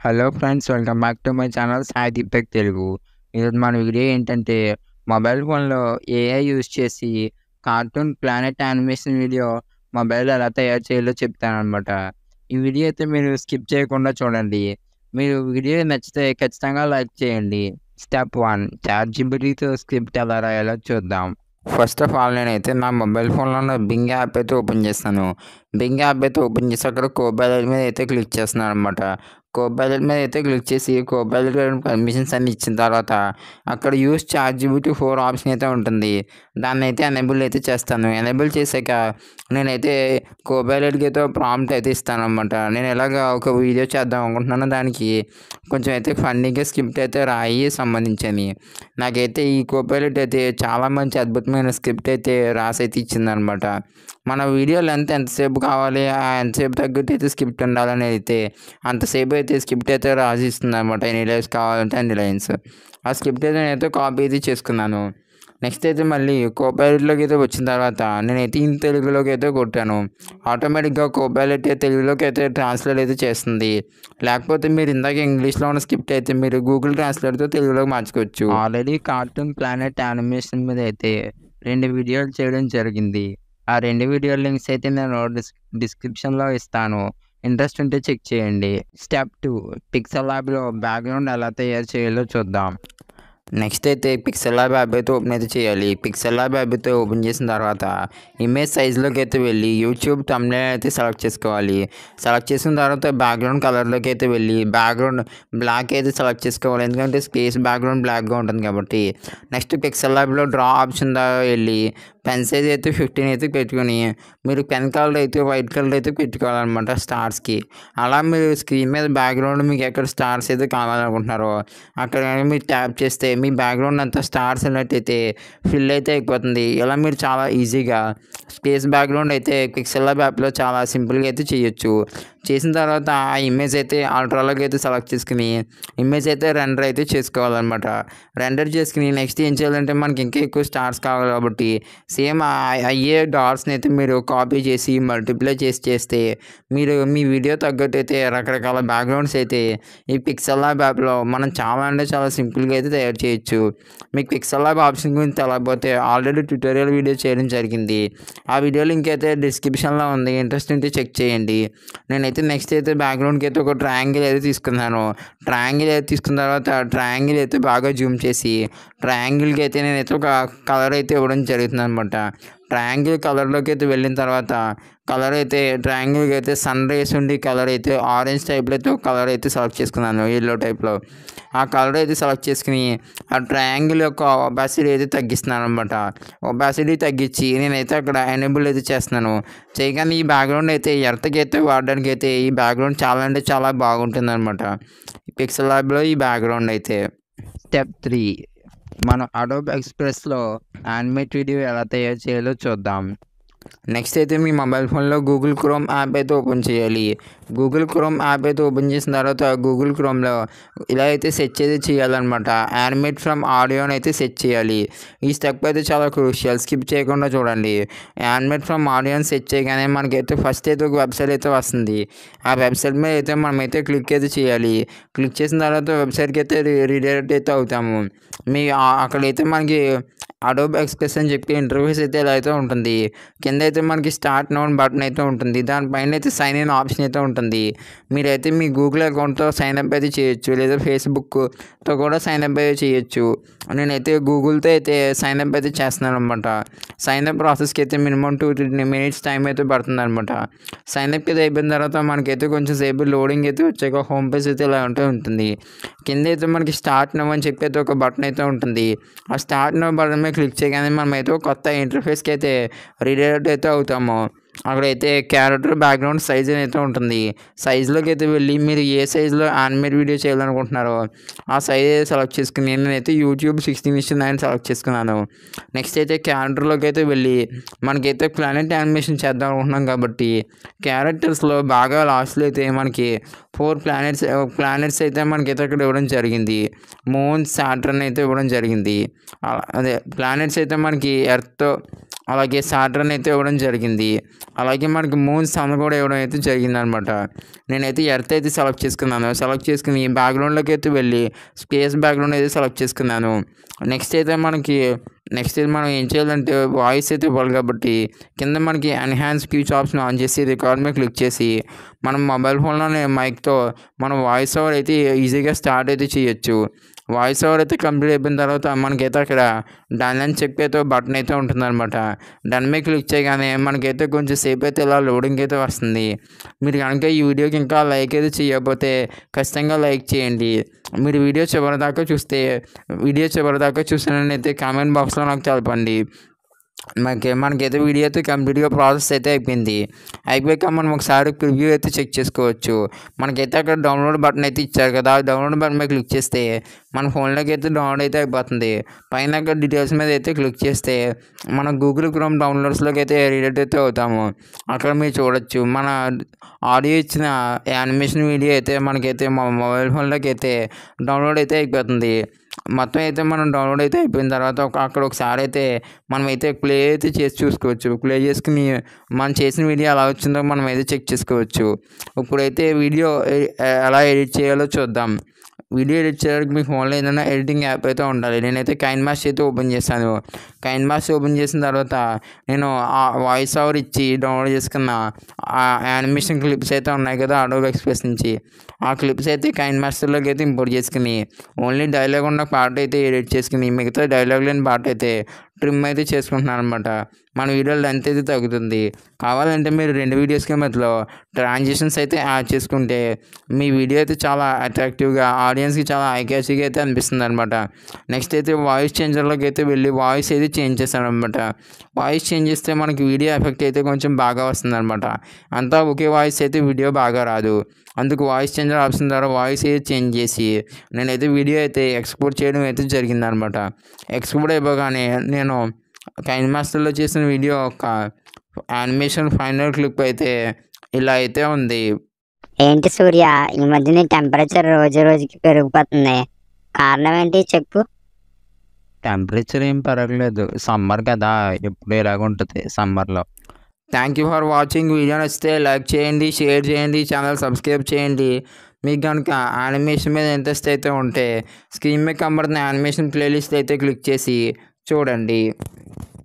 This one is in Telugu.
hello friends welcome back to my channel Sai Deepak Telugu ఈరోజు మన వీడియో ఏంటంటే మొబైల్ ఫోన్లో ఏఐ యూజ్ చేసి cartoon planet animation video mobile ఎలా తయారు చేయాలో చెప్తాను అనమాట ఈ వీడియో అయితే మీరు స్కిప్ చేయకుండా చూడండి మీరు వీడియో నచ్చితే ఖచ్చితంగా లైక్ చేయండి స్టెప్ వన్ చాట్ జిబిటీతో స్క్రిప్ట్ ఎలా రాయాలో చూద్దాం ఫస్ట్ ఆఫ్ ఆల్ నేనైతే నా మొబైల్ ఫోన్లో ఉన్న బింగ్ యాప్ అయితే ఓపెన్ చేస్తాను బింగ్ యాప్ అయితే ఓపెన్ చేసి అక్కడ కోబైలర్ మీద అయితే క్లిక్ చేస్తున్నాను అనమాట కోబైలర్ మీద అయితే క్లిక్ చేసి కోబైలర్ పర్మిషన్స్ అన్ని ఇచ్చిన తర్వాత అక్కడ యూస్ చార్జ్ జీబీటీ ఫోర్ ఆప్షన్ అయితే ఉంటుంది దాన్ని అయితే ఎనేబుల్ అయితే చేస్తాను ఎనేబుల్ చేశాక నేనైతే కోబైలర్కి అయితే ప్రాంప్ట్ అయితే ఇస్తాను అనమాట నేను ఎలాగ ఒక వీడియో చేద్దాం అనుకుంటున్నాను దానికి కొంచెం అయితే ఫన్నీగా స్క్రిప్ట్ అయితే రాయి సంబంధించని నాకైతే ఈ కోపైలట్ అయితే చాలా మంచి అద్భుతమైన స్క్రిప్ట్ అయితే రాసి అయితే ఇచ్చిందనమాట మన వీడియో లెంత్ ఎంతసేపు కావాలి ఆ ఎంతసేపు తగ్గట్టు అయితే స్క్రిప్ట్ ఉండాలని అయితే అంతసేపు అయితే స్క్రిప్ట్ అయితే రాసి ఇస్తుంది అనమాట ఎన్ని లైన్స్ కావాలంటే అన్ని లైన్స్ ఆ స్క్రిప్ట్ అయితే నేనైతే కాపీ అయితే చేసుకున్నాను నెక్స్ట్ అయితే మళ్ళీ కోపైలట్లోకి అయితే వచ్చిన తర్వాత నేనైతే ఇన్ తెలుగులోకి అయితే కొట్టాను ఆటోమేటిక్గా కోపైలట్ తెలుగులోకి అయితే ట్రాన్స్లేట్ అయితే చేస్తుంది లేకపోతే మీరు ఇందాక ఇంగ్లీష్లో ఉన్న స్క్రిప్ట్ అయితే మీరు గూగుల్ ట్రాన్స్లేట్తో తెలుగులోకి మార్చుకోవచ్చు ఆల్రెడీ కార్టూన్ ప్లానెట్ యానిమేషన్ మీద అయితే రెండు వీడియోలు చేయడం జరిగింది ఆ రెండు వీడియో లింక్స్ అయితే నేను డిస్ డిస్క్రిప్షన్లో ఇస్తాను ఇంట్రెస్ట్ ఉంటే చెక్ చేయండి స్టెప్ టూ పిక్సెల్ ల్యాబ్లో బ్యాక్గ్రౌండ్ ఎలా తయారు చేయాలో చూద్దాం నెక్స్ట్ అయితే పిక్సెల్ ల్యాబ్ యాప్ అయితే ఓపెన్ అయితే చేయాలి పిక్సెల్ ల్యాబ్ యాప్ అయితే ఓపెన్ చేసిన తర్వాత ఇమేజ్ సైజ్లోకి అయితే వెళ్ళి యూట్యూబ్ తమ్నే అయితే సెలెక్ట్ చేసుకోవాలి సెలెక్ట్ చేసిన తర్వాత బ్యాక్గ్రౌండ్ కలర్లోకి అయితే వెళ్ళి బ్యాక్గ్రౌండ్ బ్లాక్ అయితే సెలెక్ట్ చేసుకోవాలి ఎందుకంటే స్పేస్ బ్యాక్గ్రౌండ్ బ్లాక్గా ఉంటుంది కాబట్టి నెక్స్ట్ పిక్సెల్ ల్యాబ్లో డ్రా ఆప్షన్ దాకా వెళ్ళి పెన్ సైజ్ అయితే ఫిఫ్టీన్ అయితే పెట్టుకొని మీరు పెన్ కలర్ అయితే వైట్ కలర్ అయితే పెట్టుకోవాలన్నమాట స్టార్స్కి అలా మీరు స్క్రీన్ మీద బ్యాక్గ్రౌండ్ మీకు ఎక్కడ స్టార్స్ అయితే కావాలనుకుంటున్నారో అక్కడ మీరు ట్యాప్ చేస్తే మీ బ్యాక్గ్రౌండ్ అంతా స్టార్స్ ఉన్నట్టయితే ఫిల్ అయితే అయిపోతుంది ఇలా మీరు చాలా ఈజీగా స్పేస్ బ్యాక్గ్రౌండ్ అయితే పిక్సెల్ ల్యాబ్ యాప్లో చాలా సింపుల్గా అయితే చేయొచ్చు చేసిన తర్వాత ఆ ఇమేజ్ అయితే అల్ట్రాలోకి అయితే సెలెక్ట్ చేసుకుని ఇమేజ్ అయితే రెండర్ అయితే చేసుకోవాలన్నమాట రెండర్ చేసుకుని నెక్స్ట్ ఏం చేయాలంటే మనకి ఇంకా ఎక్కువ స్టార్స్ కావాలి కాబట్టి సేమ్ అయ్యే డాట్స్ని అయితే మీరు కాపీ చేసి మల్టిప్లై చేసి చేస్తే మీరు మీ వీడియో తగ్గట్టు అయితే రకరకాల బ్యాక్గ్రౌండ్స్ అయితే ఈ పిక్సెల్ ల్యాబ్ యాప్లో మనం చాలా అంటే చాలా సింపుల్గా అయితే తయారు చేయొచ్చు మీకు పిక్సెల్ ల్యాబ్ ఆప్షన్ గురించి తెలియకపోతే ఆల్రెడీ ట్యూటోరియల్ వీడియో చేయడం జరిగింది ఆ వీడియో లింక్ అయితే డిస్క్రిప్షన్లో ఉంది ఇంట్రెస్ట్ ఉంటే చెక్ చేయండి నేనైతే నెక్స్ట్ అయితే బ్యాక్గ్రౌండ్కి అయితే ఒక ట్రయాంగిల్ అయితే తీసుకున్నాను ట్రయాంగిల్ అయితే తీసుకున్న తర్వాత ట్రయాంగిల్ అయితే బాగా జూమ్ చేసి ట్రయాంగిల్కి అయితే నేనైతే ఒక కలర్ అయితే ఇవ్వడం జరుగుతుంది అనమాట ట్రయాంగిల్ కలర్లోకి అయితే వెళ్ళిన తర్వాత కలర్ అయితే ట్రయాంగిల్కి అయితే సన్ రేస్ ఉండి కలర్ అయితే ఆరెంజ్ టైప్లో అయితే ఒక కలర్ అయితే సెలెక్ట్ చేసుకున్నాను ఎల్లో టైప్లో ఆ కలర్ అయితే సెలెక్ట్ చేసుకుని ఆ ట్రయాంగిల్ యొక్క ఒబాసిటీ అయితే తగ్గిస్తున్నాను అనమాట ఒబాసిటీ తగ్గించి నేనైతే అక్కడ ఎనేబుల్ అయితే చేస్తున్నాను చేయగానే ఈ బ్యాక్గ్రౌండ్ అయితే ఎర్తకి అయితే వాడడానికి అయితే ఈ బ్యాక్గ్రౌండ్ చాలా అంటే చాలా బాగుంటుంది అనమాట పిక్సెల్ ల్యాబ్లో ఈ బ్యాక్గ్రౌండ్ అయితే స్టెప్ త్రీ మనం అడోబ్ ఎక్స్ప్రెస్లో యానిమేట్ వీడియో ఎలా తయారు చేయాలో చూద్దాం నెక్స్ట్ అయితే మీ మొబైల్ ఫోన్లో గూగుల్ క్రోమ్ యాప్ అయితే ఓపెన్ చేయాలి గూగుల్ క్రోమ్ యాప్ అయితే ఓపెన్ చేసిన తర్వాత గూగుల్ క్రోమ్లో ఇలా అయితే సెట్ అయితే చేయాలన్నమాట యానిమేట్ ఫ్రమ్ ఆడియోని అయితే సెట్ చేయాలి ఈ స్టెప్ అయితే చాలా క్రూషియల్ స్కిప్ చేయకుండా చూడండి యానిమేట్ ఫ్రమ్ ఆడియోని సెట్ చేయగానే మనకైతే ఫస్ట్ అయితే ఒక వెబ్సైట్ అయితే వస్తుంది ఆ వెబ్సైట్ మీద అయితే మనమైతే క్లిక్ అయితే చేయాలి క్లిక్ చేసిన తర్వాత వెబ్సైట్కి అయితే రీడైరెక్ట్ అయితే అవుతాము మీ అక్కడైతే మనకి అడోబ్ ఎక్స్ప్రెస్ అని చెప్పి ఇంటర్వ్యూస్ అయితే ఇలా అయితే ఉంటుంది కింద అయితే మనకి స్టార్ట్ నోన్ బటన్ అయితే ఉంటుంది దానిపైన అయితే సైన్ ఇన్ ఆప్షన్ అయితే ఉంటుంది మీరైతే మీ గూగుల్ అకౌంట్తో సైన్ అప్ అయితే చేయొచ్చు లేదా ఫేస్బుక్తో కూడా సైన్ అప్ అయితే చేయొచ్చు నేనైతే గూగుల్తో అయితే సైన్ అప్ అయితే చేస్తున్నాను అనమాట సైన్ అప్ ప్రాసెస్కి అయితే minimum two three minutes time అయితే పడుతుంది అనమాట సైన్ అప్ అయితే అయిపోయిన తర్వాత మనకైతే కొంచెం సేపు లోడింగ్ అయితే వచ్చాక హోమ్ పేజ్ అయితే ఇలా ఉంటే ఉంటుంది కింద అయితే మనకి స్టార్ట్ నవ్ అని చెప్పి అయితే ఒక బటన్ అయితే ఉంటుంది ఆ స్టార్ట్ నవ్ బటన్ మీద క్లిక్ చేయగానే మనం అయితే ఒక కొత్త ఇంటర్ఫేస్కి అయితే రీడైరెక్ట్ అయితే అవుతాము అక్కడైతే క్యారెక్టర్ బ్యాక్గ్రౌండ్ సైజ్ అయితే ఉంటుంది సైజులోకి అయితే వెళ్ళి మీరు ఏ సైజులో యానిమేట్ వీడియో చేయాలనుకుంటున్నారో ఆ సైజ్ సెలెక్ట్ చేసుకుని నేనైతే YouTube sixteen is nine select చేసుకున్నాను నెక్స్ట్ అయితే క్యారెక్టర్లోకి అయితే వెళ్ళి మనకైతే ప్లానెట్ యానిమేషన్ చేద్దాం అనుకుంటున్నాం కాబట్టి క్యారెక్టర్స్లో బాగా లాస్ట్లో అయితే మనకి ఫోర్ ప్లానెట్స్ ప్లానెట్స్ అయితే మనకైతే అక్కడ ఇవ్వడం జరిగింది మూన్ సాటర్న్ అయితే ఇవ్వడం జరిగింది అదే ప్లానెట్స్ అయితే మనకి ఎర్త్ అలాగే సాటర్న్ అయితే ఇవ్వడం జరిగింది అలాగే మనకి మూన్ సన్ కూడా ఇవ్వడం అయితే జరిగింది అనమాట నేనైతే ఎర్త్ అయితే సెలెక్ట్ చేసుకున్నాను సెలెక్ట్ చేసుకుని బ్యాక్గ్రౌండ్లోకి అయితే వెళ్ళి స్పేస్ బ్యాక్గ్రౌండ్ అయితే సెలెక్ట్ చేసుకున్నాను నెక్స్ట్ అయితే మనకి నెక్స్ట్ అయితే మనం ఏం చేయాలంటే వాయిస్ అయితే ఇవ్వాలి కాబట్టి కింద మనకి ఎన్హాన్స్ ఫ్యూచర్ ఆప్షన్ ఆన్ చేసి రికార్డ్ మీద క్లిక్ చేసి మనం మొబైల్ ఫోన్లోనే మైక్తో మనం వాయిస్ ఓవర్ అయితే ఈజీగా స్టార్ట్ అయితే చేయొచ్చు వాయిస్ ఓవర్ అయితే కంప్లీట్ అయిపోయిన తర్వాత మనకైతే అక్కడ డన్ అని చెప్పి అయితే బటన్ అయితే ఉంటుందన్నమాట డన్ మీద క్లిక్ చేయగానే మనకైతే కొంచెం సేపు అయితే ఇలా లోడింగ్ అయితే వస్తుంది మీరు కనుక ఈ వీడియోకి ఇంకా లైక్ అయితే చేయకపోతే ఖచ్చితంగా లైక్ చేయండి మీరు వీడియో చివరిదాకా చూస్తే వీడియో చివరిదాకా చూసినట్లయితే కామెంట్ బాక్స్లో నాకు తెలపండి మనకి మనకైతే వీడియో అయితే కంప్లీట్గా ప్రాసెస్ అయితే అయిపోయింది అయిపోయాక మనం ఒకసారి ప్రివ్యూ అయితే చెక్ చేసుకోవచ్చు మనకైతే అక్కడ డౌన్లోడ్ బటన్ అయితే ఇచ్చారు కదా ఆ డౌన్లోడ్ బటన్ మీద క్లిక్ చేస్తే మన ఫోన్లోకి అయితే డౌన్లోడ్ అయితే అయిపోతుంది పైన అక్కడ డీటెయిల్స్ మీద అయితే క్లిక్ చేస్తే మన గూగుల్ క్రోమ్ డౌన్లోడ్స్లోకి అయితే రీడెట్ అయితే అవుతాము అక్కడ మీరు చూడొచ్చు మన ఆడియో ఇచ్చిన యానిమేషన్ వీడియో అయితే మనకైతే మా మొబైల్ ఫోన్లోకి అయితే డౌన్లోడ్ అయితే అయిపోతుంది మొత్తం అయితే మనం డౌన్లోడ్ అయితే అయిపోయిన తర్వాత ఒక అక్కడ ఒకసారి అయితే మనం అయితే ప్లే అయితే చేసి చూసుకోవచ్చు ప్లే చేసుకుని మనం చేసిన వీడియో ఎలా వచ్చిందో మనం అయితే చెక్ చేసుకోవచ్చు ఇప్పుడైతే వీడియో ఎ- ఎలా ఎడిట్ చేయాలో చూద్దాం వీడియో ఎడిట్ చేయడానికి మీ ఫోన్లో ఏదైనా ఎడిటింగ్ యాప్ అయితే ఉండాలి నేనైతే కైన్ మాస్ అయితే ఓపెన్ చేశాను కైన్ మాస్ ఓపెన్ చేసిన తర్వాత నేను ఆ వాయిస్ ఓవర్ ఇచ్చి డౌన్లోడ్ చేసుకున్న ఆ యానిమేషన్ క్లిప్స్ అయితే ఉన్నాయి కదా అడోబ్ ఎక్స్ప్రెస్ నుంచి ఆ క్లిప్స్ అయితే కైన్ మాస్టర్లోకి అయితే ఇంపోర్ట్ చేసుకుని ఓన్లీ డైలాగ్ ఉన్న పార్ట్ అయితే ఎడిట్ చేసుకుని మిగతా డైలాగ్ లేని పార్ట్ అయితే ట్రిమ్ అయితే చేసుకుంటున్నాను అనమాట మన వీడియో లెంత్ అయితే తగ్గుతుంది కావాలంటే మీరు రెండు వీడియోస్కి మధ్యలో ట్రాన్సిషన్స్ అయితే యాడ్ చేసుకుంటే మీ వీడియో అయితే చాలా అట్రాక్టివ్గా ఆడియన్స్కి చాలా ఐకాచిగా అయితే అనిపిస్తుంది అనమాట నెక్స్ట్ అయితే వాయిస్ చేంజర్లోకి అయితే వెళ్ళి వాయిస్ అయితే చేంజ్ చేశాను అనమాట వాయిస్ చేంజ్ చేస్తే మనకి వీడియో ఎఫెక్ట్ అయితే కొంచెం బాగా వస్తుంది అనమాట అంతా ఒకే వాయిస్ అయితే వీడియో బాగా రాదు అందుకు వాయిస్ చేంజర్ ఆప్షన్ ద్వారా వాయిస్ అయితే చేంజ్ చేసి నేనైతే వీడియో అయితే ఎక్స్పోర్ట్ చేయడం అయితే జరిగిందనమాట ఎక్స్పోర్ట్ అయిపోగానే నేను కైన్ మాస్టర్లో చేసిన వీడియో ఒక యానిమేషన్ ఫైనల్ క్లిప్ అయితే ఇలా అయితే ఉంది ఏంటి సూర్య ఈ మధ్య నీ టెంపరేచర్ రోజు రోజుకి పెరిగిపోతుంది కారణం ఏంటి చెప్పు టెంపరేచర్ ఏం పర్వాలేదు సమ్మర్ కదా ఎప్పుడు ఇలాగ ఉంటుంది సమ్మర్లో thank you for watching video నచ్చితే లైక్ చేయండి షేర్ చేయండి ఛానల్ సబ్స్క్రైబ్ చేయండి మీకు కనుక యానిమేషన్ మీద ఇంట్రెస్ట్ అయితే ఉంటే స్క్రీన్ మీద కనబడుతున్న యానిమేషన్ ప్లేలిస్ట్ అయితే క్లిక్ చేసి చూడండి